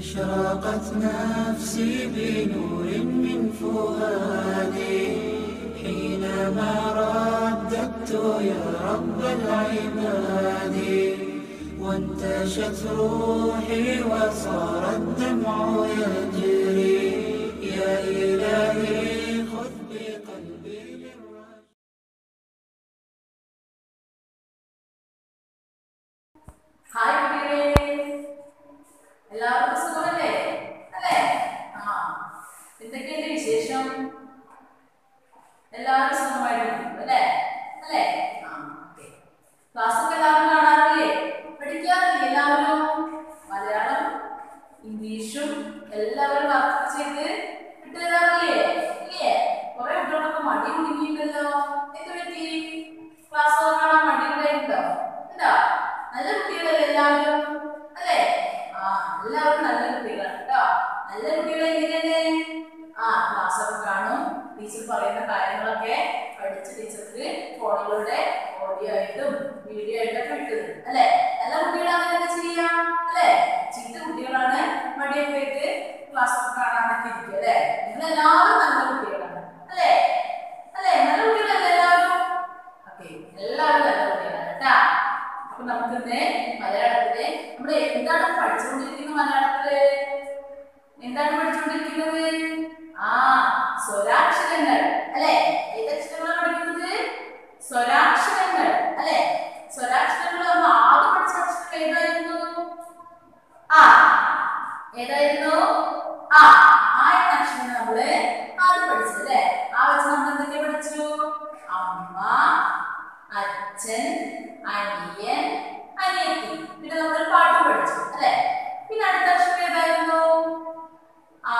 أشرقت نفسي بنور من فؤادي حينما رددت يا رب العباد وانتشت روحي وصار الدمع يجري يا إلهي خذ بقلبي للرجاء hi കുട്ടികളെ എല്ലാവർക്കും സുഖമല്ലേ അല്ലേ ആ എന്തൊക്കെയുണ്ട് വിശേഷം എല്ലാവരും സുഖമായിട്ടുണ്ട് അല്ലേ അല്ലേ ആ ഓക്കെ ക്ലാസ്സൊക്കെ എല്ലാവരും കാണാറില്ലേ പഠിക്കാറില്ലേ എല്ലാവരും മലയാളം ഇംഗ്ലീഷും എല്ലാവരും വർക്ക് ചെയ്ത് വിട്ടു തരാറില്ലേ ഇല്ലേ കുറെ കുട്ടികളൊക്കെ മടി കുടുങ്ങിയിട്ടുണ്ടല്ലോ എന്ത് പറ്റി ക്ലാസ് കാണാൻ മടി ഉണ്ടായിട്ടുണ്ടോ ഉണ്ടോ നല്ല കുട്ടികളല്ലേ എല്ലാവരും അല്ലേ ആ എല്ലാവരും നല്ല കുട്ടികളാണ് കേട്ടോ നല്ല കുട്ടികൾ എങ്ങനെയാണ് ആ ക്ലാസ് ഒക്കെ കാണും ടീച്ചർ പറയുന്ന കാര്യങ്ങളൊക്കെ പഠിച്ച് ടീച്ചർക്ക് ഫോണിലൂടെ ഓഡിയോ ആയിട്ടും വീഡിയോ ആയിട്ടൊക്കെ ഇട്ടത് അല്ലേ നല്ല കുട്ടികളാണ് അങ്ങനെ ചെയ്യാം അല്ലേ ചീത്ത കുട്ടികളാണ് മടിയൊക്കെ ആയിട്ട് ക്ലാസ് ഒക്കെ കാണാനൊക്കെ ഇരിക്കും അല്ലേ നിങ്ങൾ എല്ലാവരും നല്ല കുട്ടികളാണ് അല്ലേ അല്ലേ നല്ല കുട്ടികളല്ലേ എല്ലാവരും ഓക്കെ എല്ലാവരും നല്ല കുട്ടികളാണ് കേട്ടാ അപ്പൊ നമുക്ക് ഇന്ന് മലയാളത്തില് നമ്മൾ എന്താണ് പഠിച്ചുകൊണ്ടിരിക്കുന്നത് മലയാളത്തില് എന്താണ് പഠിച്ചുകൊണ്ടിരിക്കുന്നത് ആ സ്വരാക്ഷരങ്ങൾ അല്ലെ ഏതക്ഷരങ്ങളാണ് പഠിക്കുന്നത് സ്വരാക്ഷരങ്ങൾ അല്ലെ സ്വരാക്ഷരങ്ങൾ നമ്മൾ ആദ്യം പഠിച്ച അക്ഷരം ഏതായിരുന്നു ആ ഏതായിരുന്നു ആ ആ എന്ന അക്ഷരം നമ്മള് ആദ്യം പഠിച്ചത് അല്ലെ ആ വെച്ച് നമ്മൾ എന്തൊക്കെ പഠിച്ചു അമ്മ അച്ഛൻ അനിയൻ അനിയത്തി പിന്നെ നമ്മൾ പാട്ട് പഠിച്ചു അല്ലെ പിന്നെ അടുത്ത അക്ഷരം ഏതായിരുന്നു ആ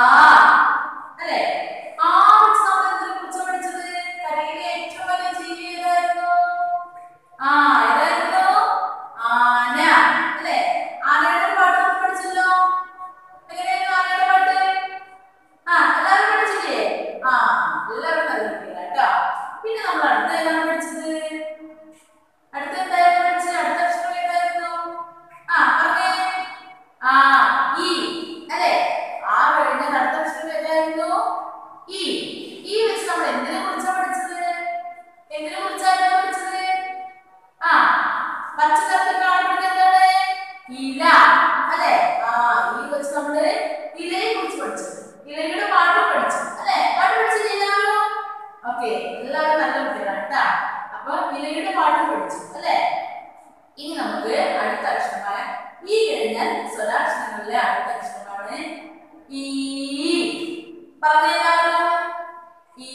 അല്ലെ ആ വെച്ച് നമ്മൾ എന്തിനെ കുറിച്ച് പഠിച്ചത് കരയിലെ ഏറ്റവും വലിയ ജീവി ഏതായിരുന്നു ആ ഏതായിരുന്നു ആന അല്ലെ ആനയുടെ പാട്ട് നമ്മൾ പഠിച്ചല്ലോ എങ്ങനെയായിരുന്നു ആനയുടെ പാട്ട് ആ എല്ലാവരും പഠിച്ചില്ലേ ആ എല്ലാവരും നല്ല കുട്ടികളാ കേട്ടോ പിന്നെ നമ്മൾ അടുത്ത ഏതാണ് പഠിച്ചത് അടുത്ത എന്തായിരുന്നു പഠിച്ചത് അടുത്ത അക്ഷരം ഏതായിരുന്നു ആ പറഞ്ഞേ ആ ഈ അല്ലെ ആ കഴിഞ്ഞ അടുത്ത അക്ഷരം ഏതായിരുന്നു ഈ ഈ വെച്ച് നമ്മൾ എന്തിനെ കുറിച്ചാ പഠിച്ചത് എന്തിനെ കുറിച്ചായിരുന്നു പഠിച്ചത് ആ പച്ച നിറത്തിൽ കാണപ്പെടുന്നത് എന്താണ് ഇല അല്ലെ ആ ഈ വെച്ച് നമ്മള് ഇലയെ കുറിച്ച് പഠിച്ചു ഇലയുടെ പാട്ട് പഠിച്ചു അല്ലെ പാട്ട് പഠിച്ചില്ലേ എല്ലാവരും ഓക്കെ എല്ലാവരും നല്ല കുട്ടികളാണ് കേട്ടാ അപ്പൊ ഇലയുടെ പാട്ട് പഠിച്ചു അല്ലെ ഇനി നമുക്ക് അടുത്ത അക്ഷരമായ ഈ കഴിഞ്ഞാൽ സ്വരാക്ഷരങ്ങളിലെ അടുത്ത അക്ഷരമാണ് ഈ പറഞ്ഞെല്ലാവരും ഈ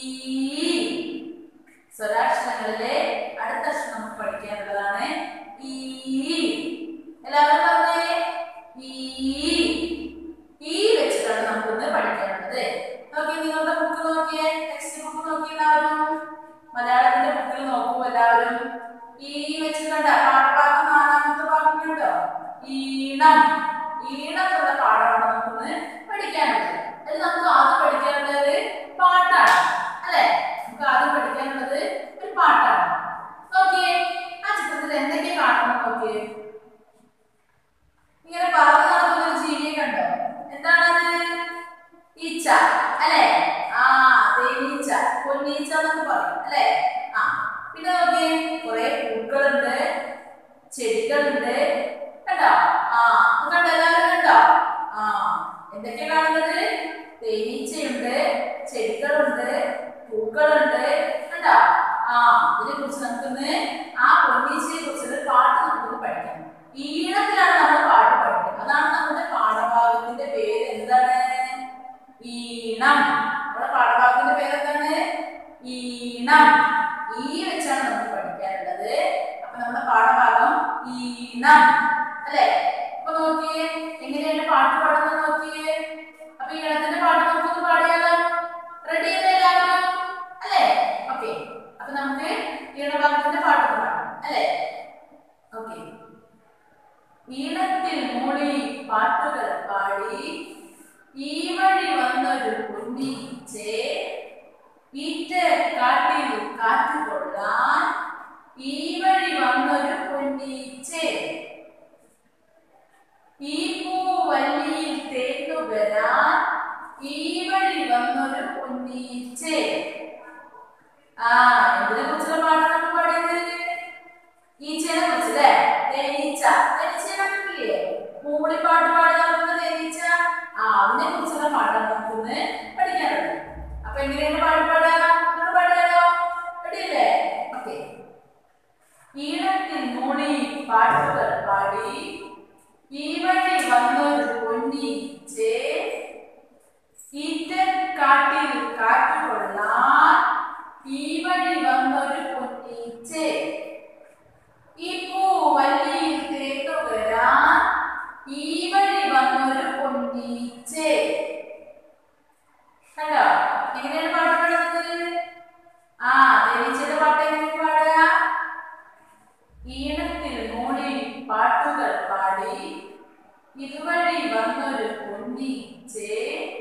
സ്വരാക്ഷരങ്ങളിലെ അടുത്ത അക്ഷരം നമുക്ക് പഠിക്കാനുള്ളതാണ് ഈ എല്ലാവരും പറഞ്ഞേ ഈ ഈ വെച്ചിട്ടാണ് നമുക്കൊന്ന് പഠിക്കാനുള്ളത് നോക്കി നിങ്ങളുടെ ബുക്ക് നോക്കിയേ ടെക്സ്റ്റ് ബുക്ക് നോക്കി എല്ലാവരും മലയാളത്തിന്റെ ബുക്കിൽ നോക്കൂ എല്ലാവരും ഈ വെച്ചിട്ടുണ്ട് പാഠഭാഗം നാലാമത്തെ ഭാഗം കേട്ടോ ഈണം ഈണം എന്നുള്ള പാഠമാണ് നമുക്കൊന്ന് പഠിക്കാനുള്ളത് അത് നമുക്ക് ആദ്യം പഠിക്കാനുള്ളത് പാട്ടാണ് അല്ലെ നമുക്ക് ആദ്യം പഠിക്കാനുള്ളത് ഒരു പാട്ടാണ് നോക്കിയേ ആ ചിത്രത്തിൽ എന്തൊക്കെ കാണുന്നു നോക്കിയേ ഇങ്ങനെ പറന്ന് നടക്കുന്ന ഒരു ജീവിയെ കണ്ടോ എന്താണത് ഈച്ച അല്ലെ ആ തേനീച്ച പൊന്നീച്ച എന്നൊക്കെ പറയും അല്ലെ ആ പിന്നെ നോക്കിയേ കുറെ പൂക്കളുണ്ട് ചെടികളുണ്ട് കണ്ടോ ആ ഇത് കണ്ടോ എല്ലാവരും കണ്ടോ ആ എന്തൊക്കെ കാണുന്നത് തേനീച്ചയുണ്ട് ചെടികളുണ്ട് പൂക്കളുണ്ട് കണ്ടോ ആ ഇതിനെ കുറിച്ച് നമുക്കൊന്ന് ആ പൊന്നീച്ചയെ കുറിച്ചൊരു പാട്ട് നമുക്കൊന്ന് പഠിക്കാം ഈണത്തിലാണ് നമ്മൾ പാട്ട് പഠിക്കുന്നത് അതാണ് നമ്മുടെ പാഠഭാഗത്തിന്റെ പേര് എന്താണ് ഈണം നമ്മുടെ പാഠഭാഗത്തിന്റെ പേര് എന്താണ് ഈണം ഈ വെച്ചാണ് നമുക്ക് പഠിക്കാനുള്ളത് അപ്പൊ നമ്മുടെ പാഠഭാഗം ഈണം അല്ലെ അപ്പൊ നോക്കിയേ എങ്ങനെയാണ് പാട്ട് പാടുന്നത് നോക്കിയേ അപ്പൊ ഈണത്തിന്റെ പാട്ട് നമുക്കൊന്ന് പാടിയാലോ റെഡി അല്ലേ എല്ലാവരും അല്ലേ ഓക്കെ അപ്പൊ നമുക്ക് ഈണഭാഗത്തിന്റെ പാട്ട് പാടാം അല്ലേ ഓക്കെ ഈണത്തിൽ മൂളി പാട്ടുകൾ പാടി ഈ വഴി വന്നൊരു കുഞ്ഞീച്ചേ ഈറ്റ കാട്ടിൽ കാറ്റു കൊള്ളാൻ ഈ വഴി വന്നൊരു പൊന്നീച്ചേ ഈ പൂവല്ലിയിൽ തേന്നുകരാൻ ഈ വഴി വന്നൊരു പൊന്നീച്ചേ ആ എന്തിനെ കുറിച്ചുള്ള പാട്ടാണ് നമ്മൾ പാടിയത് ഈച്ചയെ കുറിച്ച് അല്ലേ തേനീച്ച തേനീച്ചയെ കണ്ടിട്ടില്ലേ മൂളിപ്പാട്ട് പാടി നടക്കുന്ന തേനീച്ച ആ അതിനെ കുറിച്ചുള്ള പാട്ടാണ് നമുക്കൊന്ന് പഠിക്കാനുള്ളത് അപ്പൊ എങ്ങനെയാണ് പാട്ട് പാടുക നമ്മൾ പാടിയാലോ റെഡിയല്ലേ ഓക്കെ ഈണത്തിൽ മൂളി പാട്ടുകൾ പാടി ഈ വഴി വന്നൊരു പൊന്നീച്ചേ ഈറ്റൻ കാട്ടിൽ കാറ്റുകൊള്ളാൻ ഈ വഴി വന്നൊരു പൊന്നീച്ചേ ഈ പൂ വല്ലിയിൽ തേട്ടുകരാൻ ഈ വഴി വന്നൊരു പൊന്നീച്ചേ കണ്ടോ എങ്ങനെയാണ് പാട്ട് പാടുന്നത് ആ തേനീച്ചയുടെ പാട്ട് എങ്ങനെ പാടുക ഈണത്തിൽ മൂടി പാട്ടുകൾ പാടി ഇതുവഴി വന്നൊരു പൊന്നീച്ചേ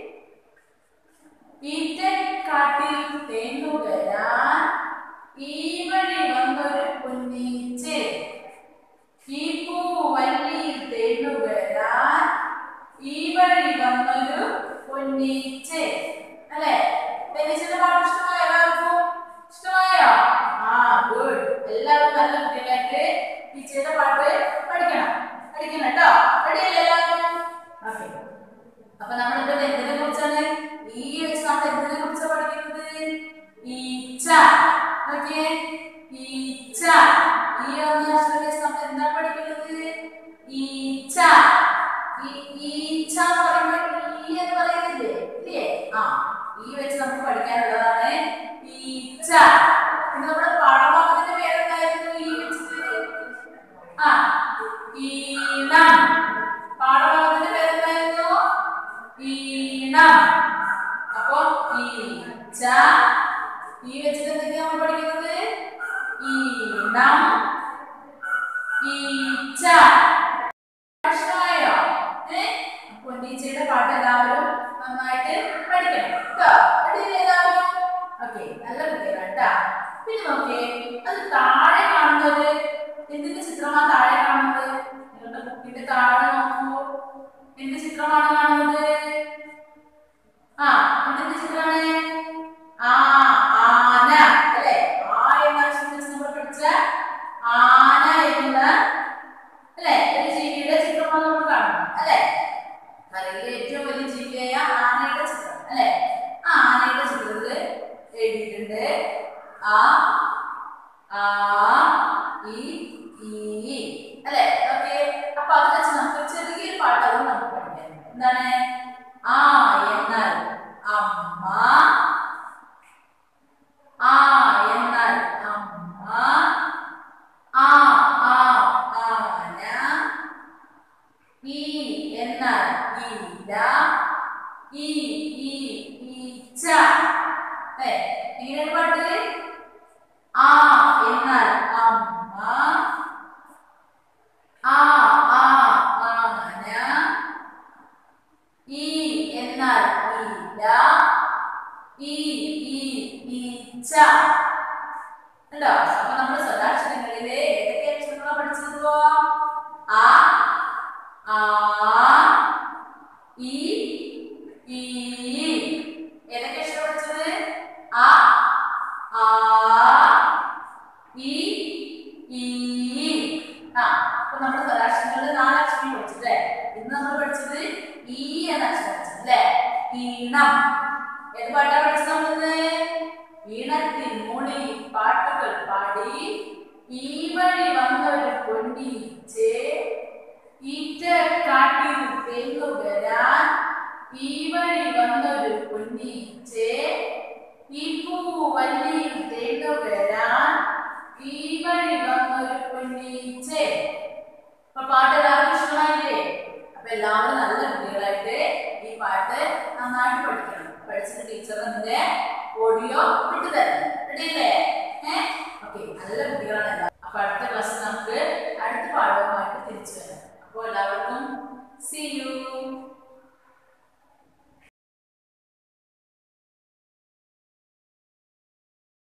ഈറ്റൻ കാട്ടിൽ തേന്നുകരാൻ ഈ വഴി വന്നൊരു പൊന്നീച്ചേ ഈ പൂ വല്ലിയിൽ തേന്നുകരാൻ ഈ വഴി വന്നൊരു പൊന്നീച്ചേ അല്ലേ തേനീച്ചയുടെ പാട്ട് ഇഷ്ടമായോ എല്ലാവർക്കും ഇഷ്ടമായോ ആ ഗുഡ് എല്ലാവരും നല്ല കുട്ടികളായിട്ട് ടീച്ചറുടെ പാട്ട് പഠിക്കണം പഠിക്കണം കേട്ടോ റെഡിയല്ലേ എല്ലാവരും ഓക്കെ അപ്പൊ നമ്മളിപ്പോ ഇത് എന്തിനെ കുറിച്ചാണ് ഈ വെച്ച് നമ്മൾ എന്തിനെ കുറിച്ചാണ് പഠിക്കുന്നത് ഈച്ച ഓക്കെ ഈച്ച ഈ ഒന്ന് അക്ഷരം വെച്ച് നമ്മൾ എന്താണ് പഠിക്കുന്നത് ഈച്ച ഈ ഈച്ച എന്ന് പറയുമ്പോൾ ഈ എന്ന് പറയുന്നില്ലേ ഇല്ലേ ആ ഈ വെച്ച് നമുക്ക് പഠിക്കാനുള്ളതാണ് ഈച്ച പിന്നെ നമ്മുടെ പാഠഭാഗത്തിന്റെ പേരെന്തായിരുന്നു ഈ വെച്ചിട്ട് ആ ഈണം പാഠഭാഗത്തിന്റെ പേരെന്തായിരുന്നു ഈണം അപ്പൊ ഈച്ച ഈ വെച്ചിട്ട് എന്തൊക്കെയാ നമ്മൾ പഠിക്കുന്നത് ഈണം ഈച്ച ഇഷ്ടമായോ ഏ അപ്പൊ ടീച്ചറുടെ പാട്ട് എല്ലാവരും നന്നായിട്ട് പഠിക്കണം കേട്ടോ റെഡി എല്ലാവരും ഓക്കെ നല്ല കുട്ടികളാണ് കേട്ടാ പിന്നെ നോക്കിയേ അത് താഴെ കാണുന്നത് എന്തിന്റെ ചിത്രമാ താഴെ കാണുന്നത് നിങ്ങളുടെ ബുക്കിന്റെ താഴെ നോക്കുമ്പോൾ എന്ത് ചിത്രമാണ് കാണുന്നത് ആ എന്തിന്റെ ചിത്രമാണ് ആ ആന അല്ലെ ആ എന്ന അക്ഷരം വെച്ച് നമ്മൾ പഠിച്ച ആന എന്നുള്ള അല്ലെ ഒരു ജീവിയുടെ ചിത്രമാണ് നമ്മൾ കാണുന്നത് അല്ലെ കരയിലെ ഏറ്റവും വലിയ ജീവിയായ ആനയുടെ ചിത്രം അല്ലെ ആ ആനയുടെ ചിത്രത്തിൽ എഴുതിയിട്ടുണ്ട് ആ ആ ഇ ഈ അല്ലെ ഓക്കെ അപ്പൊ അത് വെച്ച് നമുക്ക് ചെറിയൊരു പാട്ടാവും നമുക്ക് പഠിക്കാൻ എന്താണ് ആ എന്നാൽ അമ്മ ആ എന്നാൽ അമ്മ ആ ആ ആന ഈ എന്നാൽ ഇല ഈ ഈ ഈച്ച ഏ എങ്ങനെയാണ് പാട്ട് ആ എന്നാൽ അമ്മ ആ ആ ആന ഈ എന്നാൽ ഇല ഈ ഈ ഈച്ച ഉണ്ടോ അപ്പൊ നമ്മൾ സ്വരാക്ഷരങ്ങളിലെ ഏതൊക്കെ അക്ഷരങ്ങളാണ് പഠിച്ചത് ആ ആ ഈ ഈ ഏതൊക്കെ അക്ഷരം പഠിച്ചത് ആ ആ ഈ ഈ ആ അപ്പൊ നമ്മൾ സ്വരാക്ഷരങ്ങളിൽ നാല് അക്ഷരം പഠിച്ചല്ലേ ഇന്ന് നമ്മൾ പഠിച്ചത് ഈ എന്ന അക്ഷരം പഠിച്ചത് അല്ലേ ഈണം ഏത് പാട്ടാ പഠിച്ചത് നമ്മളിന്ന് ഈണത്തിൽ മൂളി പാട്ടുകൾ പാടി ഈ വഴി വന്നൊരു പൊന്നീച്ചേ ഈറ്റ കാട്ടിൽ തെങ്ങുകരാൻ ഈ വഴി വന്നൊരു പൊന്നീച്ചേ ഈ പൂ വല്ലിയിൽ തെങ്ങുകരാൻ ഈ വഴി വന്നൊരു പൊന്നീച്ചേ അപ്പൊ പാട്ട് എല്ലാവർക്കും ഇഷ്ടമായില്ലേ അപ്പൊ എല്ലാവരും നല്ല കുട്ടികളായിട്ട് ഈ പാട്ട് നന്നായിട്ട് പഠിക്കണം പഠിച്ചിട്ട് ടീച്ചർ അതിന്റെ ഓഡിയോ വിട്ടു തരണം റെഡിയല്ലേ ഏഹ് ഓക്കെ നല്ല കുട്ടികളാണ്